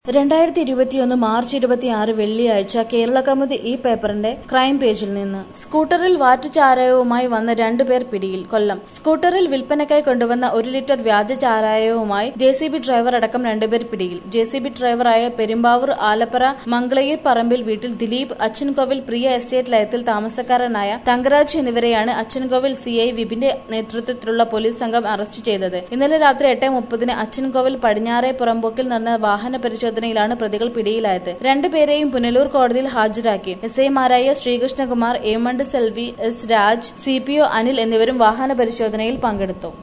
രണ്ടായിരത്തി ഇരുപത്തിയൊന്ന് മാർച്ച് ഇരുപത്തിയാറ് വെള്ളിയാഴ്ച കേരള കൗമുദി ഈ പേപ്പറിന്റെ ക്രൈം പേജിൽ നിന്ന് സ്കൂട്ടറിൽ വാറ്റുചാരായവുമായി വന്ന രണ്ടുപേർ പിടിയിൽ കൊല്ലം സ്കൂട്ടറിൽ വിൽപ്പനയ്ക്കായി കൊണ്ടുവന്ന ഒരു ലിറ്റർ വ്യാജ ചാരായവുമായി ജെ സി ബി ഡ്രൈവർ അടക്കം രണ്ടുപേർ പിടിയിൽ ജെ സി ബി ഡ്രൈവറായ പെരുമ്പാവൂർ ആലപ്പറ മംഗളയിൽ പറമ്പിൽ വീട്ടിൽ ദിലീപ് അച്ഛൻകോവിൽ പ്രിയ എസ്റ്റേറ്റ് ലയത്തിൽ താമസക്കാരനായ തങ്കരാജ് എന്നിവരെയാണ് അച്ഛൻകോവിൽ സി ഐ വിപിന്റെ നേതൃത്വത്തിലുള്ള പോലീസ് സംഘം അറസ്റ്റ് ചെയ്തത് ഇന്നലെ രാത്രി എട്ട് മുപ്പതിന് അച്ഛൻകോവിൽ പടിഞ്ഞാറെ പുറമ്പോക്കിൽ നടന്ന വാഹന പരിശോധനയിലാണ് പ്രതികൾ പിടിയിലായത് രണ്ടുപേരെയും പുനലൂർ കോടതിയിൽ ഹാജരാക്കി എസ് ഐമാരായ ശ്രീകൃഷ്ണകുമാർ ഏമണ്ട് Selvi S Raj C P O Anil എന്നിവരും വാഹന പരിശോധനയിൽ പങ്കെടുത്തു